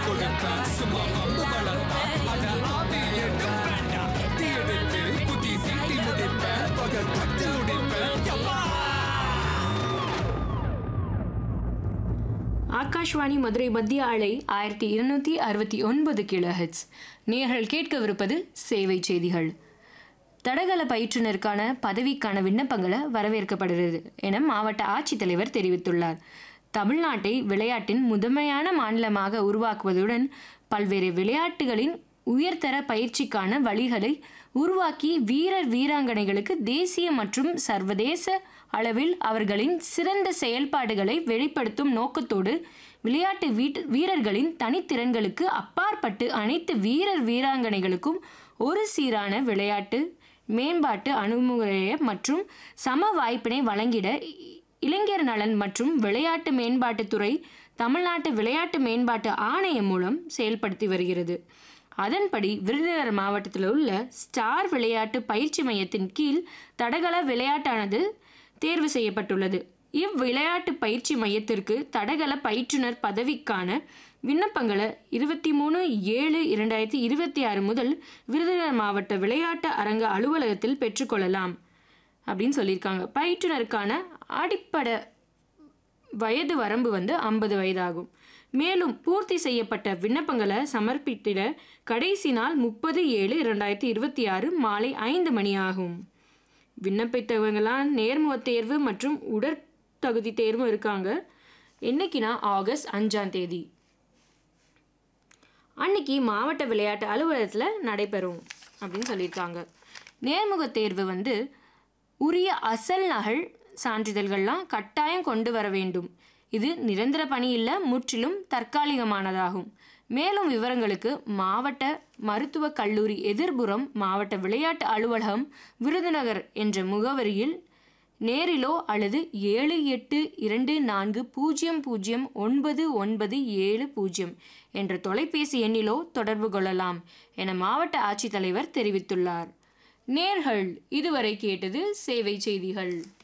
கொடுப்பேன் சும்மா அம்பு வளர்த்தா அத ஆவி எடுப்பேன் தீ எடுத்து குத்தி சீட்டி முடிப்பேன் பகல் பத்து முடிப்பேன் யப்பா! ஆகாஷ்வாணி மதுரை மத்திய அலை ஆயிரத்தி இருநூத்தி அறுபத்தி ஒன்பது கிலோ ஹெட்ஸ் நேர்கள் கேட்கவிருப்பது சேவை செய்திகள் தடகள பயிற்றுனருக்கான பதவிக்கான விண்ணப்பங்களை வரவேற்கப்படுகிறது என மாவட்ட ஆட்சித்தலைவர் தெரிவித்துள்ளார் தமிழ்நாட்டை விளையாட்டின் முதன்மையான மாநிலமாக உருவாக்குவதுடன் பல்வேறு விளையாட்டுகளின் உயர்தர பயிற்சிக்கான வழிகளை உருவாக்கி வீரர் வீராங்கனைகளுக்கு தேசிய மற்றும் சர்வதேச அளவில் அவர்களின் சிறந்த செயல்பாடுகளை வெளிப்படுத்தும் நோக்கத்தோடு விளையாட்டு வீட் வீரர்களின் தனித்திறன்களுக்கு அப்பாற்பட்டு அனைத்து வீரர் வீராங்கனைகளுக்கும் ஒரு சீரான விளையாட்டு மேம்பாட்டு அணுகுமுறைய மற்றும் சம வாய்ப்பினை வழங்கிட இளைஞர் நலன் மற்றும் விளையாட்டு மேம்பாட்டுத்துறை தமிழ்நாட்டு விளையாட்டு மேம்பாட்டு ஆணையம் மூலம் செயல்படுத்தி வருகிறது அதன்படி விருதுநகர் மாவட்டத்தில் உள்ள ஸ்டார் விளையாட்டு பயிற்சி மையத்தின் கீழ் தடகள விளையாட்டானது தேர்வு செய்யப்பட்டுள்ளது இவ்விளையாட்டு பயிற்சி மையத்திற்கு தடகள பயிற்றுனர் பதவிக்கான விண்ணப்பங்களை இருபத்தி மூணு ஏழு இரண்டாயிரத்தி இருபத்தி ஆறு முதல் விருதுநகர் மாவட்ட விளையாட்டு அரங்க அலுவலகத்தில் பெற்றுக்கொள்ளலாம் அப்படின்னு சொல்லியிருக்காங்க பயிற்றுனருக்கான அடிப்படை வயது வரம்பு வந்து ஐம்பது வயதாகும் மேலும் பூர்த்தி செய்யப்பட்ட விண்ணப்பங்களை சமர்ப்பித்திட கடைசி நாள் முப்பது ஏழு இரண்டாயிரத்தி இருபத்தி ஆறு மாலை ஐந்து மணி ஆகும் விண்ணப்பித்தவங்களாம் நேர்முகத் தேர்வு மற்றும் உடற்தகுதி தேர்வும் இருக்காங்க என்னைக்குனா ஆகஸ்ட் அஞ்சாம் தேதி அன்னைக்கு மாவட்ட விளையாட்டு அலுவலகத்தில் நடைபெறும் அப்படின்னு சொல்லியிருக்காங்க நேர்முகத் தேர்வு வந்து உரிய அசல் நகல் சான்றிதழ்கள்லாம் கட்டாயம் கொண்டு வர வேண்டும் இது நிரந்தர பணி இல்ல முற்றிலும் தற்காலிகமானதாகும் மேலும் விவரங்களுக்கு மாவட்ட மருத்துவக் கல்லூரி எதிர்புறம் மாவட்ட விளையாட்டு அலுவலகம் விருதுநகர் என்ற முகவரியில் நேரிலோ அல்லது ஏழு எட்டு இரண்டு நான்கு பூஜ்ஜியம் பூஜ்ஜியம் ஒன்பது ஒன்பது ஏழு பூஜ்ஜியம் என்ற தொலைபேசி எண்ணிலோ தொடர்பு கொள்ளலாம் என மாவட்ட ஆட்சித்தலைவர் தெரிவித்துள்ளார் நேர்கள் இதுவரை கேட்டது சேவை செய்திகள்